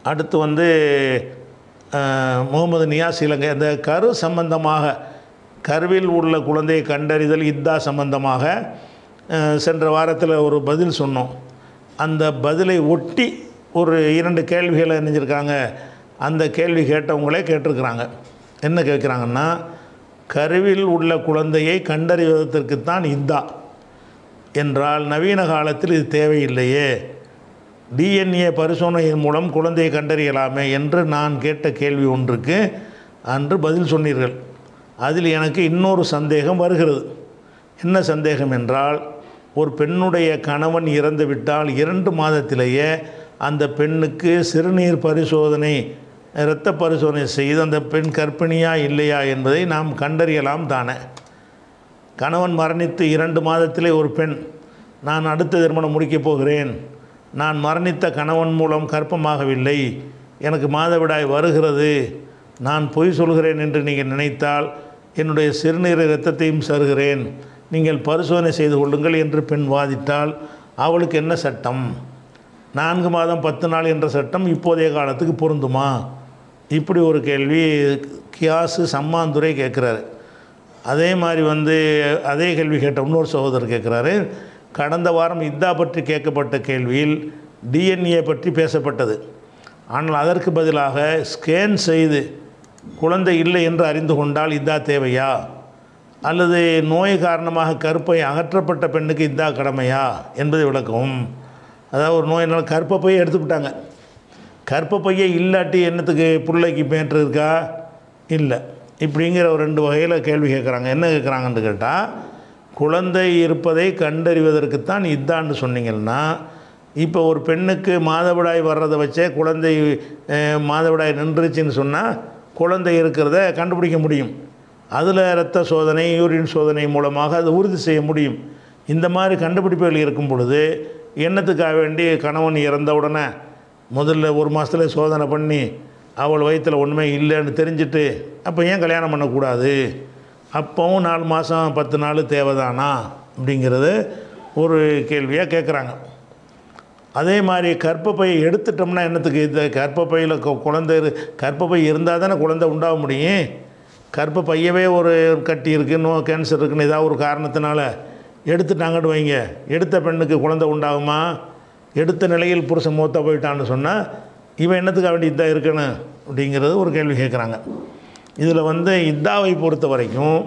அடுத்து வந்து அஹ், முகமது நியாஸ் இலங்கை அந்த கரு சம்பந்தமாக கருவில் உள்ள குழந்தையை கண்டறிதல் இத்தா சம்பந்தமாக அஹ், சென்ற வாரத்தில் ஒரு பதில் சொன்னோம் அந்த பதிலை ஒட்டி ஒரு இரண்டு கேள்விகளை நினைஞ்சிருக்காங்க அந்த கேள்வி கேட்டவங்களே கேட்டிருக்கிறாங்க என்ன கேட்குறாங்கன்னா கருவில் உள்ள குழந்தையை கண்டறிவதற்குத்தான் இத்தா என்றால் நவீன காலத்தில் இது தேவையில்லையே டிஎன்ஏ பரிசோதனையின் மூலம் குழந்தையை கண்டறியலாமே என்று நான் கேட்ட கேள்வி ஒன்றுக்கு அன்று பதில் சொன்னீர்கள் அதில் எனக்கு இன்னொரு சந்தேகம் வருகிறது என்ன சந்தேகம் என்றால் ஒரு பெண்ணுடைய கணவன் இறந்து விட்டால் இரண்டு மாதத்திலேயே அந்த பெண்ணுக்கு சிறுநீர் பரிசோதனை இரத்த பரிசோதனை செய்து அந்த பெண் கர்ப்பிணியா இல்லையா என்பதை நாம் கண்டறியலாம் தானே கணவன் மரணித்து இரண்டு மாதத்திலே ஒரு பெண் நான் அடுத்த திருமணம் முடிக்கப் போகிறேன் நான் மரணித்த கணவன் மூலம் கற்பமாகவில்லை எனக்கு மாதவிடாய் வருகிறது நான் பொய் சொல்கிறேன் என்று நீங்கள் நினைத்தால் என்னுடைய சிறுநீர் இரத்தத்தையும் சருகிறேன் நீங்கள் பரிசோதனை செய்து கொள்ளுங்கள் என்று பெண் வாதிட்டால் அவளுக்கு என்ன சட்டம் நான்கு மாதம் பத்து நாள் என்ற சட்டம் இப்போதைய காலத்துக்கு பொருந்துமா இப்படி ஒரு கேள்வி கியாசு சம்மாந்துரை கேட்குறாரு அதே மாதிரி வந்து அதே கேள்வி கேட்ட இன்னொரு சகோதரர் கேட்குறாரு கடந்த வாரம் இத்தா பற்றி கேட்கப்பட்ட கேள்வியில் டிஎன்ஏ பற்றி பேசப்பட்டது ஆனால் அதற்கு பதிலாக ஸ்கேன் செய்து குழந்தை இல்லை என்று அறிந்து கொண்டால் இத்தா தேவையா அல்லது நோய் காரணமாக கருப்பை அகற்றப்பட்ட பெண்ணுக்கு இத்தா கடமையா என்பதை விளக்கவும் அதாவது ஒரு நோயினால் கற்பை போய் எடுத்துவிட்டாங்க கற்பை பையை இல்லாட்டி என்னத்துக்கு பிள்ளைக்கு பேற்று இருக்கா இல்லை இப்படிங்கிற ஒரு ரெண்டு வகையில் கேள்வி கேட்குறாங்க என்ன கேட்குறாங்கன்னு கேட்டால் குழந்தை இருப்பதை கண்டறிவதற்குத்தான் இதான்னு சொன்னீங்கன்னா இப்போ ஒரு பெண்ணுக்கு மாதவிடாய் வர்றதை வச்சே குழந்தை அஹ், மாதவிடாய் நின்றுச்சுன்னு சொன்னால் குழந்தை இருக்கிறத கண்டுபிடிக்க முடியும் அதில் இரத்த சோதனை யூரின் சோதனை மூலமாக அது உறுதி செய்ய முடியும் இந்த மாதிரி கண்டுபிடிப்புகள் இருக்கும் பொழுது எண்ணத்துக்காக வேண்டி கணவன் இறந்த உடனே முதல்ல ஒரு மாதத்துல சோதனை பண்ணி அவள் வயிற்றில் ஒன்றுமே இல்லைன்னு தெரிஞ்சுட்டு அப்போ ஏன் கல்யாணம் பண்ணக்கூடாது அப்போவும் நாலு மாதம் பத்து நாள் தேவைதானா அப்படிங்கிறது ஒரு கேள்வியாக கேட்குறாங்க அதே மாதிரி கர்ப்பப்பையை எடுத்துட்டோம்னா என்னத்துக்கு இந்த கர்ப்பப்பையில் கு- குழந்தை இரு- கர்ப்பப்பை இருந்தால் தானே குழந்தை உண்டாக முடியும் கர்ப்பப்பையவே ஒரு கட்டி இருக்குது நோ கேன்சர் இருக்குன்னு ஏதாவது ஒரு காரணத்தினால எடுத்துட்டாங்கன்னு வைங்க எடுத்த பெண்ணுக்கு குழந்தை உண்டாகுமா எடுத்த நிலையில் புருஷன் மூத்த போயிட்டான்னு சொன்னால் இவன் என்னத்துக்காக வேண்டி இதாக இருக்கணும் அப்படிங்கிறது ஒரு கேள்வி கேட்குறாங்க இதில் வந்து இத்தாவை பொறுத்த வரைக்கும்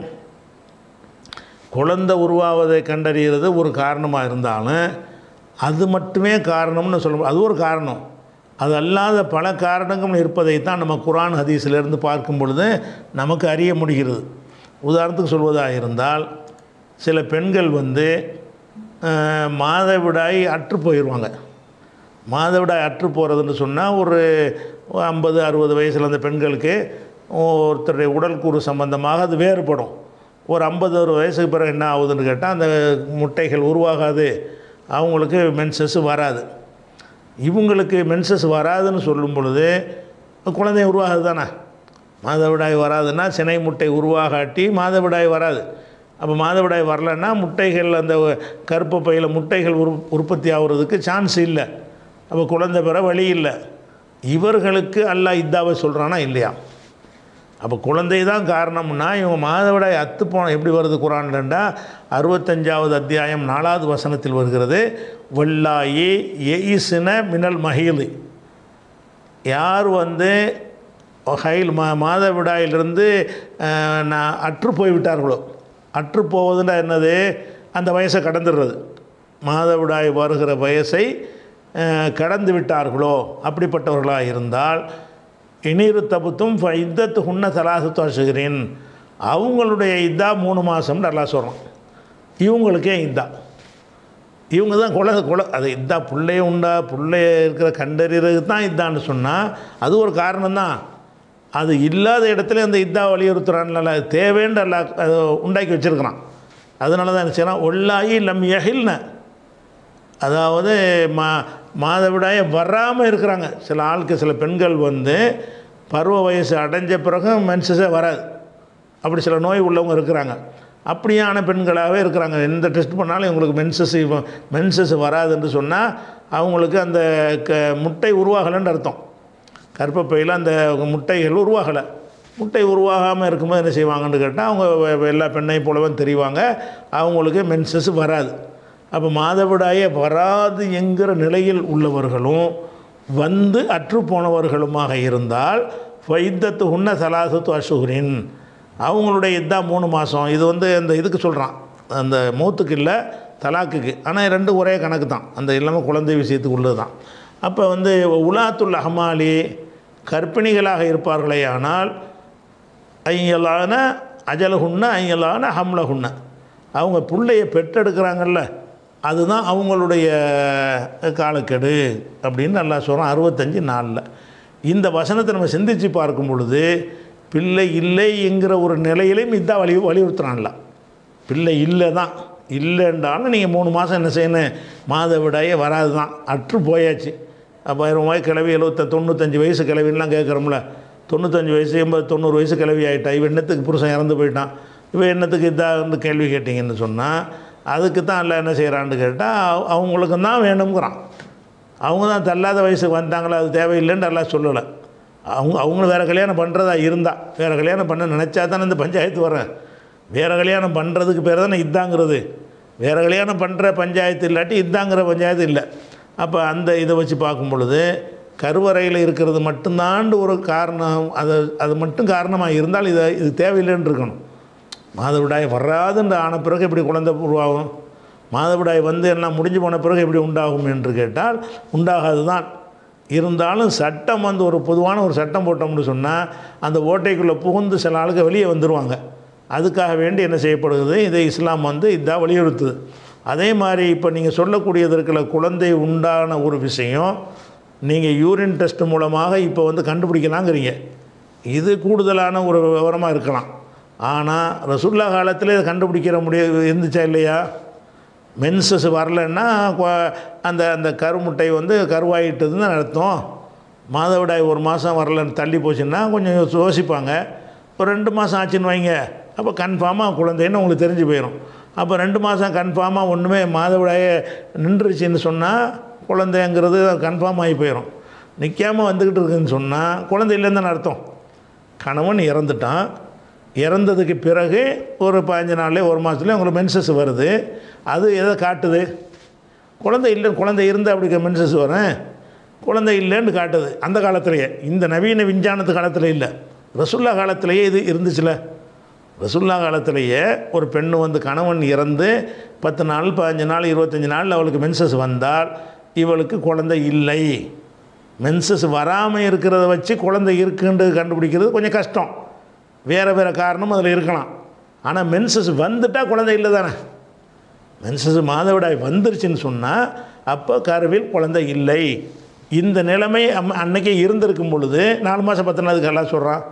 குழந்தை உருவாவதை கண்டறிகிறது ஒரு காரணமாக இருந்தாலும் அது மட்டுமே காரணம்னு சொல்ல அது ஒரு காரணம் அது அல்லாத பல காரணங்கள் இருப்பதைத்தான் நம்ம குரான் ஹதீஸிலிருந்து பார்க்கும் பொழுது நமக்கு அறிய முடிகிறது உதாரணத்துக்கு சொல்வதாக இருந்தால் சில பெண்கள் வந்து அஹ், மாதவிடாய் அற்று போயிடுவாங்க மாதவிடாய் அற்று போகிறதுன்னு சொன்னால் ஒரு ஐம்பது அறுபது வயசில் அந்த பெண்களுக்கு ஒருத்தருடைய உடல் கூறு சம்பந்தமாக அது வேறுபடும் ஒரு ஐம்பது ஒரு வயசுக்கு பிறகு என்ன ஆகுதுன்னு கேட்டால் அந்த முட்டைகள் உருவாகாது அவங்களுக்கு மென்சஸ் வராது இவங்களுக்கு மென்சஸ் வராதுன்னு சொல்லும் பொழுது குழந்தை உருவாகுது தானே மாதவிடாய் வராதுன்னா சினை முட்டை உருவாகாட்டி மாதவிடாய் வராது அப்போ மாதவிடாய் வரலன்னா முட்டைகள் அந்த கருப்பு பையில் முட்டைகள் உரு உற்பத்தி ஆகுறதுக்கு சான்ஸ் இல்லை அப்போ குழந்தை பெற வழி இல்லை இவர்களுக்கு அல்லாஹ் இத்தாவை சொல்கிறானா இல்லையா அப்போ குழந்தை தான் காரணம்னா இவங்க மாதவிடாய் அத்து போன எப்படி வருது குரான்லண்டா அறுபத்தஞ்சாவது அத்தியாயம் நாலாவது வசனத்தில் வருகிறது வல்லாயி எயிசின மினல் மஹீலு யார் வந்து ஹைல் மா மாதவிடாயிலிருந்து அஹ், நான் அற்று போய்விட்டார்களோ அற்று போவதுன்னா என்னது அந்த வயசை கடந்துடுறது மாதவிடாய் வருகிற வயசை அஹ், கடந்து விட்டார்களோ அப்படிப்பட்டவர்களாக இருந்தால் இனிரு தபுத்தும் இத்தத்து உன்ன தலாசத்து அசுகிறேன் அவங்களுடைய இதா மூணு மாதம் நல்லா சொல்கிறோம் இவங்களுக்கே இதா இவங்க தான் குல குல அது இதா பிள்ளைய உண்டா பிள்ளைய இருக்கிற கண்டறியறதுக்கு தான் இதான்னு சொன்னால் அது ஒரு காரணம்தான் அது இல்லாத இடத்துல அந்த இதா வலியுறுத்துறான்ல அது தேவைன்னு அல்ல அது உண்டாக்கி வச்சுருக்கிறான் அதனால தான் என்ன செய்யலாம் ஒல்லாயி லம் யஹில்ன அதாவது மா மாதவிடாயை வராமல் இருக்கிறாங்க சில ஆளுக்கு சில பெண்கள் வந்து பருவ வயசு அடைஞ்ச பிறகு மென்சஸே வராது அப்படி சில நோய் உள்ளவங்க இருக்கிறாங்க அப்படியான பெண்களாகவே இருக்கிறாங்க எந்த டெஸ்ட் பண்ணாலும் இவங்களுக்கு மென்சஸ் மென்சஸ் வராதுன்னு சொன்னால் அவங்களுக்கு அந்த க முட்டை உருவாகலைன்னு அர்த்தம் கர்ப்பப்பையில் அந்த முட்டைகள் உருவாகலை முட்டை உருவாகாமல் இருக்கும்போது என்ன செய்வாங்கன்னு கேட்டால் அவங்க வெ- வெ- எல்லா பெண்ணையும் போலவே தெரிவாங்க அவங்களுக்கு மென்சஸ் வராது அப்போ மாதவிடாயே வராது என்கிற நிலையில் உள்ளவர்களும் வந்து அற்று போனவர்களுமாக இருந்தால் வைத்தத்து உன்ன சலாசத்து அசுகுரின் அவங்களுடைய இதான் மூணு மாதம் இது வந்து அந்த இதுக்கு சொல்கிறான் அந்த மூத்துக்கு இல்லை தலாக்குக்கு ஆனால் ரெண்டும் ஒரே கணக்கு தான் அந்த இல்லாமல் குழந்தை விஷயத்துக்கு உள்ளது தான் அப்போ வந்து உலாத்துல் அஹமாலி கர்ப்பிணிகளாக இருப்பார்களே ஆனால் ஐயலான அஜலகுன்ன ஐயலான ஹம்லகுன்ன அவங்க பிள்ளைய பெற்றெடுக்கிறாங்கல்ல அதுதான் அவங்களுடைய காலக்கெடு அப்படின்னு நல்லா சொல்கிறோம் அறுபத்தஞ்சு நாளில் இந்த வசனத்தை நம்ம சிந்தித்து பார்க்கும் பொழுது பிள்ளை இல்லை என்கிற ஒரு நிலையிலையும் இதான் வலி வலியுறுத்துறான்ல பிள்ளை இல்லை தான் இல்லைன்றாலும் நீங்கள் மூணு மாதம் என்ன செய்யணும் மாதவிடாயே வராது தான் அற்று போயாச்சு அப்போ ரூபாய் கிளவி எழுபத்த தொண்ணூத்தஞ்சு வயசு கிளவின்லாம் கேட்குறோம்ல தொண்ணூத்தஞ்சு வயசு எண்பது தொண்ணூறு வயசு கிளவி ஆகிட்டா இவன் என்னத்துக்கு புருஷன் இறந்து போயிட்டான் இவன் என்னத்துக்கு இதாக வந்து கேள்வி கேட்டிங்கன்னு சொன்னால் அதுக்கு தான் எல்லாம் என்ன செய்கிறான்னு கேட்டால் அவங்களுக்கு தான் வேணுங்கிறான் அவங்க தான் தள்ளாத வயசுக்கு வந்தாங்களா அது தேவையில்லைன்னு எல்லாம் சொல்லலை அவங்க அவங்களும் வேறு கல்யாணம் பண்ணுறதா இருந்தால் வேறு கல்யாணம் பண்ண நினச்சா தானே இந்த பஞ்சாயத்து வரேன் வேறு கல்யாணம் பண்ணுறதுக்கு பேர் தானே இதாங்கிறது வேறு கல்யாணம் பண்ணுற பஞ்சாயத்து இல்லாட்டி இதாங்கிற பஞ்சாயத்து இல்லை அப்போ அந்த இதை வச்சு பார்க்கும் பொழுது கருவறையில் இருக்கிறது மட்டும்தான் ஒரு காரணம் அது அது மட்டும் காரணமாக இருந்தால் இதை இது தேவையில்லைன்னு இருக்கணும் மாதவிடாய் வராதுன்ற ஆன பிறகு எப்படி குழந்தை உருவாகும் மாதவிடாய் வந்து எல்லாம் முடிஞ்சு போன பிறகு எப்படி உண்டாகும் என்று கேட்டால் உண்டாகாது தான் இருந்தாலும் சட்டம் வந்து ஒரு பொதுவான ஒரு சட்டம் போட்டோம்னு சொன்னால் அந்த ஓட்டைக்குள்ளே புகுந்து சில ஆளுங்க வெளியே வந்துடுவாங்க அதுக்காக வேண்டி என்ன செய்யப்படுகிறது இதை இஸ்லாம் வந்து இதான் வலியுறுத்துது அதே மாதிரி இப்போ நீங்கள் சொல்லக்கூடியது இருக்கிற குழந்தை உண்டான ஒரு விஷயம் நீங்கள் யூரின் டெஸ்ட் மூலமாக இப்போ வந்து கண்டுபிடிக்கலாங்கிறீங்க இது கூடுதலான ஒரு விவரமாக இருக்கலாம் ஆனால் ரசுல்லா காலத்தில் இதை கண்டுபிடிக்கிற முடிய இருந்துச்சா இல்லையா மென்சஸ் வரலைன்னா கொ- அந்த அந்த கருமுட்டை வந்து கருவாயிட்டதுன்னு அர்த்தம் மாதவிடாய் ஒரு மாதம் வரலன்னு தள்ளி போச்சுன்னா கொஞ்சம் யோசிப்பாங்க ஒரு ரெண்டு மாதம் ஆச்சுன்னு வைங்க அப்போ கன்ஃபார்மாக குழந்தைன்னு உங்களுக்கு தெரிஞ்சு போயிடும் அப்போ ரெண்டு மாதம் கன்ஃபார்மாக ஒன்றுமே மாதவிடாயே நின்றுச்சுன்னு சொன்னால் குழந்தைங்கிறது கன்ஃபார்ம் ஆகி போயிடும் நிற்காமல் வந்துக்கிட்டு இருக்குன்னு சொன்னால் குழந்தை இல்லைன்னு தானே அர்த்தம் கணவன் இறந்துட்டான் இறந்ததுக்கு பிறகு ஒரு பதினஞ்சு நாள்லேயே ஒரு மாதத்துலேயே உங்களுக்கு மென்சஸ் வருது அது எதை காட்டுது குழந்தை இல்லை குழந்தை இருந்து அப்படி மென்சஸ் வரேன் குழந்தை இல்லைன்னு காட்டுது அந்த காலத்திலேயே இந்த நவீன விஞ்ஞானத்து காலத்தில் இல்லை ரசுல்லா காலத்திலேயே இது இருந்துச்சுல ரசுல்லா காலத்திலேயே ஒரு பெண்ணு வந்து கணவன் இறந்து பத்து நாள் பதினஞ்சு நாள் இருபத்தஞ்சி நாள் அவளுக்கு மென்சஸ் வந்தால் இவளுக்கு குழந்தை இல்லை மென்சஸ் வராமல் இருக்கிறத வச்சு குழந்தை இருக்குன்றது கண்டுபிடிக்கிறது கொஞ்சம் கஷ்டம் வேறு வேறு காரணம் அதில் இருக்கலாம் ஆனால் மென்சஸ் வந்துட்டால் குழந்தை இல்லை தானே மென்சஸ் மாதவிடாய் வந்துருச்சுன்னு சொன்னால் அப்போ கருவில் குழந்தை இல்லை இந்த நிலைமை அம் அன்னைக்கே இருந்திருக்கும் பொழுது நாலு மாதம் பத்து நாளுக்கு எல்லாம் சொல்கிறான்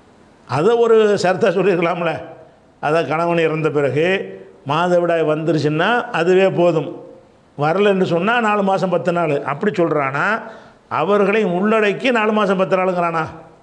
அதை ஒரு சர்த்தா சொல்லியிருக்கலாம்ல அதை கணவன் இறந்த பிறகு மாதவிடாய் வந்துருச்சுன்னா அதுவே போதும் வரலைன்னு சொன்னால் நாலு மாதம் பத்து நாள் அப்படி சொல்கிறானா அவர்களையும் உள்ளடக்கி நாலு மாதம் பத்து நாளுங்கிறானா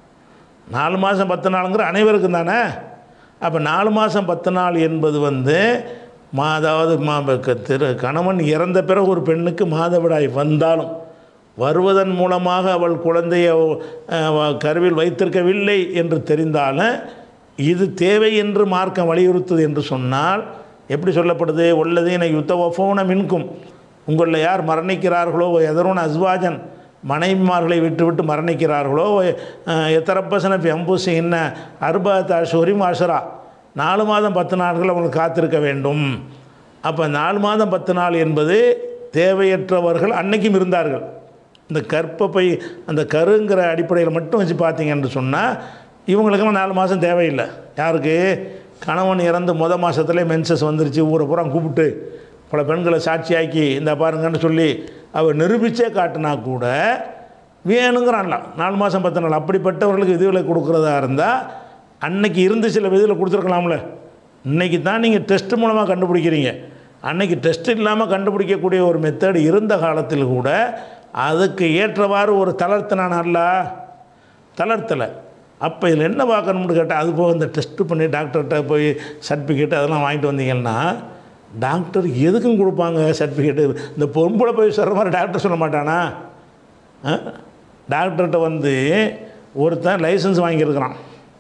நாலு மாதம் பத்து நாளுங்கிற அனைவருக்கும் தானே அப்போ நாலு மாதம் பத்து நாள் என்பது வந்து மா அதாவது மா க- திரு கணவன் இறந்த பிறகு ஒரு பெண்ணுக்கு மாதவிடாய் வந்தாலும் வருவதன் மூலமாக அவள் குழந்தையை அஹ், கருவில் வைத்திருக்கவில்லை என்று தெரிந்தாலும் இது தேவை என்று மார்க்கம் வலியுறுத்துது என்று சொன்னால் எப்படி சொல்லப்படுது உள்ளதீன யுத்தவஃபோன மின்கும் உங்களில் யார் மரணிக்கிறார்களோ எதரோன அஸ்வாஜன் மனைவிமார்களை விட்டு விட்டு மரணிக்கிறார்களோ எத்தரப்பசன எம்பூசி என்ன அர்பத் அஷோரிம் அஷரா நாலு மாதம் பத்து நாட்கள் அவங்களுக்கு காத்திருக்க வேண்டும் அப்போ நாலு மாதம் பத்து நாள் என்பது தேவையற்றவர்கள் அன்னைக்கும் இருந்தார்கள் இந்த கற்பப்பை அந்த கருங்கிற அடிப்படையில் மட்டும் வச்சு பார்த்தீங்கன்னு சொன்னால் இவங்களுக்கெல்லாம் நாலு மாதம் தேவையில்லை யாருக்கு கணவன் இறந்து முத மாதத்துலேயே மென்சஸ் வந்துருச்சு ஊரை பூரா கூப்பிட்டு பல பெண்களை சாட்சியாக்கி இந்த பாருங்கன்னு சொல்லி அவர் நிரூபித்தே காட்டினா கூட வேணுங்கிறான்ல நாலு மாதம் பத்து நாள் அப்படிப்பட்டவர்களுக்கு விதிவிலை கொடுக்குறதா இருந்தால் அன்னைக்கு இருந்து சில விதிவில் கொடுத்துருக்கலாம்ல இன்னைக்கு தான் நீங்கள் டெஸ்ட் மூலமாக கண்டுபிடிக்கிறீங்க அன்னைக்கு டெஸ்ட் இல்லாமல் கண்டுபிடிக்கக்கூடிய ஒரு மெத்தட் இருந்த காலத்தில் கூட அதுக்கு ஏற்றவாறு ஒரு தளர்த்தினான் அல்ல தளர்த்தலை அப்போ இதில் என்ன பார்க்கணும்னு கேட்டால் அது போக இந்த டெஸ்ட்டு பண்ணி டாக்டர்கிட்ட போய் சர்டிஃபிகேட் அதெல்லாம் வாங்கிட்டு வந்தீங்கன்னா டாக்டர் எதுக்கும் கொடுப்பாங்க சர்டிஃபிகேட்டு இந்த பொம்பளை போய் சொல்கிற மாதிரி டாக்டர் சொல்ல மாட்டானா ஆ? டாக்டர்கிட்ட வந்து ஒருத்தன் லைசன்ஸ் வாங்கியிருக்கிறான்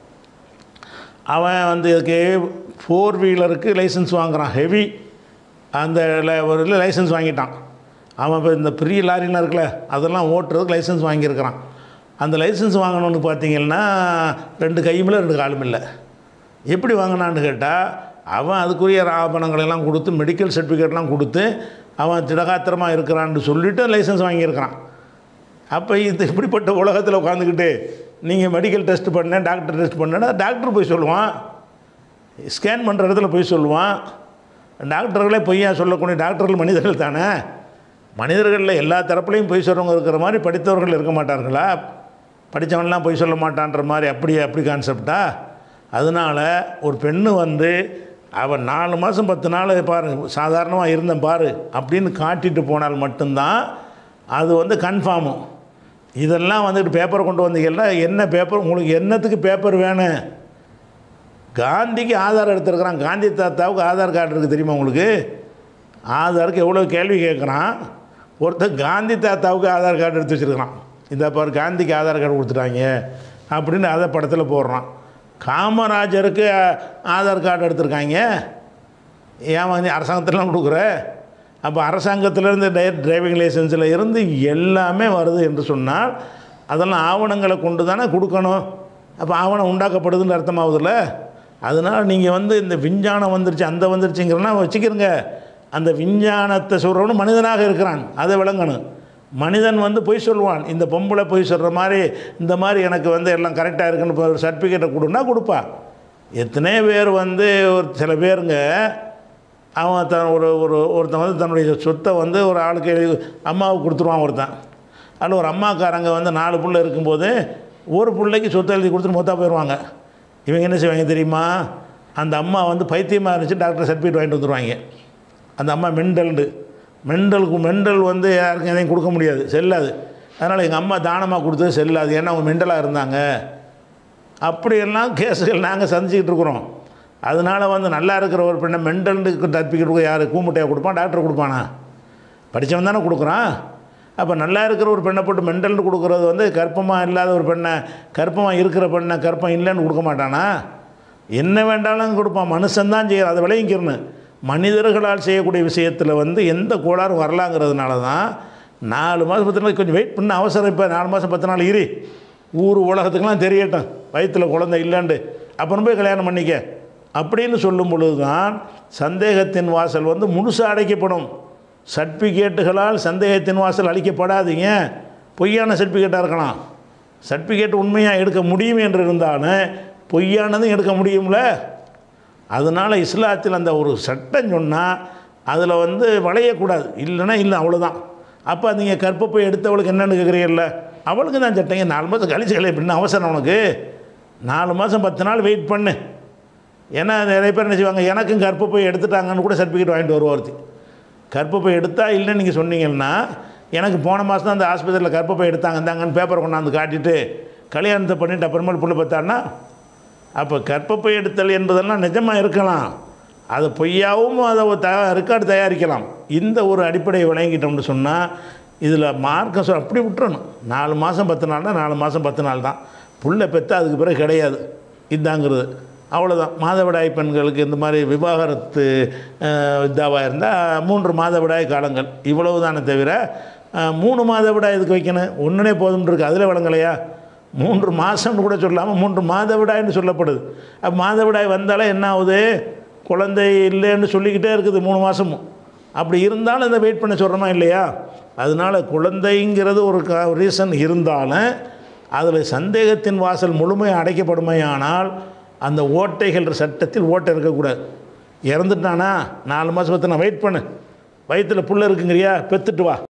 அவன் வந்து இதுக்கு ஃபோர் வீலருக்கு லைசன்ஸ் வாங்குறான் ஹெவி அந்த ல- ஒரு இதில் லைசன்ஸ் வாங்கிட்டான் அவன் இப்போ இந்த பெரிய லாரிலாம் இருக்குல்ல அதெல்லாம் ஓட்டுறதுக்கு லைசன்ஸ் வாங்கியிருக்கிறான் அந்த லைசன்ஸ் வாங்கணும்னு பார்த்தீங்கன்னா ரெண்டு கையும் இல்லை ரெண்டு காலும் இல்லை எப்படி வாங்கினான்னு கேட்டால் அவன் அதுக்குரிய ஆபணங்களெல்லாம் கொடுத்து மெடிக்கல் சர்டிஃபிகேட்லாம் கொடுத்து அவன் திடகாத்திரமாக இருக்கிறான்னு சொல்லிட்டு லைசன்ஸ் வாங்கியிருக்கிறான் அப்போ இது இப்படிப்பட்ட உலகத்தில் உட்காந்துக்கிட்டு நீங்கள் மெடிக்கல் டெஸ்ட் பண்ணேன் டாக்டர் டெஸ்ட் பண்ணேன்னா டாக்டர் போய் சொல்லுவான் ஸ்கேன் பண்ணுற இடத்துல போய் சொல்லுவான் டாக்டர்களே பொய்யா சொல்லக்கூடிய டாக்டர்கள் மனிதர்கள் தானே மனிதர்களில் எல்லா தரப்புலையும் பொய் சொல்கிறவங்க இருக்கிற மாதிரி படித்தவர்கள் இருக்க மாட்டார்களா படித்தவன்லாம் பொய் சொல்ல மாட்டான்ற மாதிரி அப்படி அப்படி கான்செப்டா அதனால் ஒரு பெண்ணு வந்து அவன் நாலு மாதம் பத்து நாள் பாரு சாதாரணமாக இருந்தேன் பாரு அப்படின்னு காட்டிட்டு போனால் மட்டும்தான் அது வந்து கன்ஃபார்மும் இதெல்லாம் வந்துட்டு பேப்பர் கொண்டு வந்தீங்கன்னா என்ன பேப்பர் உங்களுக்கு என்னத்துக்கு பேப்பர் வேணும் காந்திக்கு ஆதார் எடுத்துருக்குறான் காந்தி தாத்தாவுக்கு ஆதார் கார்டு இருக்குது தெரியுமா உங்களுக்கு ஆதாருக்கு எவ்வளோ கேள்வி கேட்குறான் ஒருத்தர் காந்தி தாத்தாவுக்கு ஆதார் கார்டு எடுத்து வச்சுருக்கிறான் இந்த பாரு காந்திக்கு ஆதார் கார்டு கொடுத்துட்டாங்க அப்படின்னு அதை படத்தில் போடுறான் காமராஜருக்கு அஹ், ஆதார் கார்டு எடுத்திருக்காங்க ஏன் வந்து அரசாங்கத்திலாம் கொடுக்குற அப்போ அரசாங்கத்திலேருந்து டயர் டிரைவிங் லைசன்ஸில் இருந்து எல்லாமே வருது என்று சொன்னால் அதெல்லாம் ஆவணங்களை கொண்டு தானே கொடுக்கணும் அப்போ ஆவணம் உண்டாக்கப்படுதுன்னு அர்த்தமாகுதுல்ல அதனால் நீங்கள் வந்து இந்த விஞ்ஞானம் வந்துருச்சு அந்த வந்துருச்சுங்கிறனா வச்சுக்கிறங்க அந்த விஞ்ஞானத்தை சொல்கிறவனு மனிதனாக இருக்கிறான் அதை விளங்கணும் மனிதன் வந்து பொய் சொல்லுவான் இந்த பொம்பளை பொய் சொல்கிற மாதிரி இந்த மாதிரி எனக்கு வந்து எல்லாம் கரெக்டாக இருக்குன்னு இப்போ ஒரு சர்டிஃபிகேட்டை கொடுன்னா கொடுப்பா எத்தனை பேர் வந்து ஒரு சில பேருங்க அவன் தன் ஒரு ஒரு ஒருத்தன் வந்து தன்னுடைய சொத்தை வந்து ஒரு ஆளுக்கு எழுதி அம்மாவுக்கு கொடுத்துருவான் ஒருத்தன் அதில் ஒரு அம்மாக்காரங்க வந்து நாலு புள்ள இருக்கும்போது ஒரு பிள்ளைக்கு சொத்தை எழுதி கொடுத்துட்டு மொத்தம் போயிடுவாங்க இவங்க என்ன செய்வாங்க தெரியுமா அந்த அம்மா வந்து பைத்தியமாக இருந்துச்சு டாக்டர் சர்டிஃபிகேட் வாங்கிட்டு வந்துடுவாங்க அந்த அம்மா மெண்டல்ண்டு மெண்டலுக்கு மெண்டல் வந்து யாருக்கும் எதையும் கொடுக்க முடியாது செல்லாது அதனால் எங்கள் அம்மா தானமாக கொடுத்தது செல்லாது ஏன்னா அவங்க மெண்டலாக இருந்தாங்க அப்படியெல்லாம் கேஸுகள் நாங்கள் சந்திச்சுக்கிட்டு இருக்கிறோம் அதனால் வந்து நல்லா இருக்கிற ஒரு பெண்ணை மெண்டலுக்கு சர்டிஃபிகேட் கொடுக்க யார் கூமுட்டையாக கொடுப்பான் டாக்டர் கொடுப்பானா படித்தவன் தானே கொடுக்குறான் அப்போ நல்லா இருக்கிற ஒரு பெண்ணை போட்டு மெண்டல்னு கொடுக்குறது வந்து கர்ப்பமாக இல்லாத ஒரு பெண்ணை கர்ப்பமாக இருக்கிற பெண்ணை கர்ப்பம் இல்லைன்னு கொடுக்க மாட்டானா என்ன வேண்டாலும் கொடுப்பான் மனுஷன்தான் செய்யறான் அதை விளைவிக்கிறன்னு மனிதர்களால் செய்யக்கூடிய விஷயத்தில் வந்து எந்த கோளாறும் வரலாங்கிறதுனால தான் நாலு மாதம் பத்து நாள் கொஞ்சம் வெயிட் பண்ண அவசரம் இப்போ நாலு மாதம் பத்து நாள் இரு ஊர் உலகத்துக்கெல்லாம் தெரியட்டும் வயிற்றில் குழந்தை இல்லைண்டு அப்புறம் போய் கல்யாணம் பண்ணிக்க அப்படின்னு சொல்லும் பொழுது தான் சந்தேகத்தின் வாசல் வந்து முழுசாக அடைக்கப்படும் சர்டிஃபிகேட்டுகளால் சந்தேகத்தின் வாசல் அளிக்கப்படாதீங்க பொய்யான சர்டிஃபிகேட்டாக இருக்கலாம் சர்டிஃபிகேட் உண்மையாக எடுக்க முடியும் என்று இருந்தாலும் பொய்யானதும் எடுக்க முடியும்ல அதனால் இஸ்லாத்தில் அந்த ஒரு சட்டம் சொன்னால் அதில் வந்து வளையக்கூடாது இல்லைன்னா இல்லை அவ்வளோதான் அப்போ நீங்கள் கற்பப்பை எடுத்தவளுக்கு என்னென்னு கேட்குறீங்கல்ல அவளுக்கு தான் சட்டைங்க நாலு மாதம் கழிச்சு கழிய அப்படின்னு அவசரம் உனக்கு நாலு மாதம் பத்து நாள் வெயிட் பண்ணு ஏன்னா நிறைய பேர் என்ன செய்வாங்க எனக்கும் கற்பப்பை எடுத்துட்டாங்கன்னு கூட சர்டிஃபிகேட் வாங்கிட்டு வருவா ஒருத்தி கற்பப்பை எடுத்தா இல்லைன்னு நீங்கள் சொன்னீங்கன்னா எனக்கு போன மாதம் தான் அந்த ஆஸ்பத்திரியில் கற்பப்பை எடுத்தாங்க இருந்தாங்கன்னு பேப்பரை கொண்டாந்து காட்டிட்டு கல்யாணத்தை பண்ணிட்டு அப்புறமேல் புள்ள பார்த்தான்னா அப்போ கற்பப்பை எடுத்தல் என்பதெல்லாம் நிஜமாக இருக்கலாம் அது பொய்யாவும் அதை ஒரு த ரெக்கார்டு தயாரிக்கலாம் இந்த ஒரு அடிப்படையை விளங்கிட்டோம்னு சொன்னால் இதில் மார்க்கம் சொல் அப்படி விட்டுறணும் நாலு மாதம் பத்து நாள்னா நாலு மாதம் பத்து நாள் தான் புள்ள பெற்ற அதுக்கு பிறகு கிடையாது இதாங்கிறது அவ்வளோதான் மாதவிடாய் பெண்களுக்கு இந்த மாதிரி விவாகரத்து இதாவாக இருந்தால் மூன்று மாதவிடாய் காலங்கள் இவ்வளவு தானே தவிர அஹ், மூணு மாதவிடாய் இதுக்கு வைக்கணும் ஒன்றுனே போதும்னு இருக்குது அதில் விளங்கலையா மூன்று மாதம்னு கூட சொல்லாமல் மூன்று மாதவிடாய்னு சொல்லப்படுது அப்போ மாதவிடாய் வந்தாலே என்ன ஆகுது குழந்தை இல்லைன்னு சொல்லிக்கிட்டே இருக்குது மூணு மாதமும் அப்படி இருந்தாலும் இதை வெயிட் பண்ண சொல்கிறோமா இல்லையா அதனால் குழந்தைங்கிறது ஒரு க ரீசன் இருந்தாலும் அதில் சந்தேகத்தின் வாசல் முழுமையாக அடைக்கப்படுமையானால் அந்த ஓட்டைகள் சட்டத்தில் ஓட்டை இருக்கக்கூடாது இறந்துட்டானா நாலு மாதம் பத்து நான் வெயிட் பண்ணு வயிற்றில் புள்ள இருக்குங்கிறியா பெத்துட்டு வா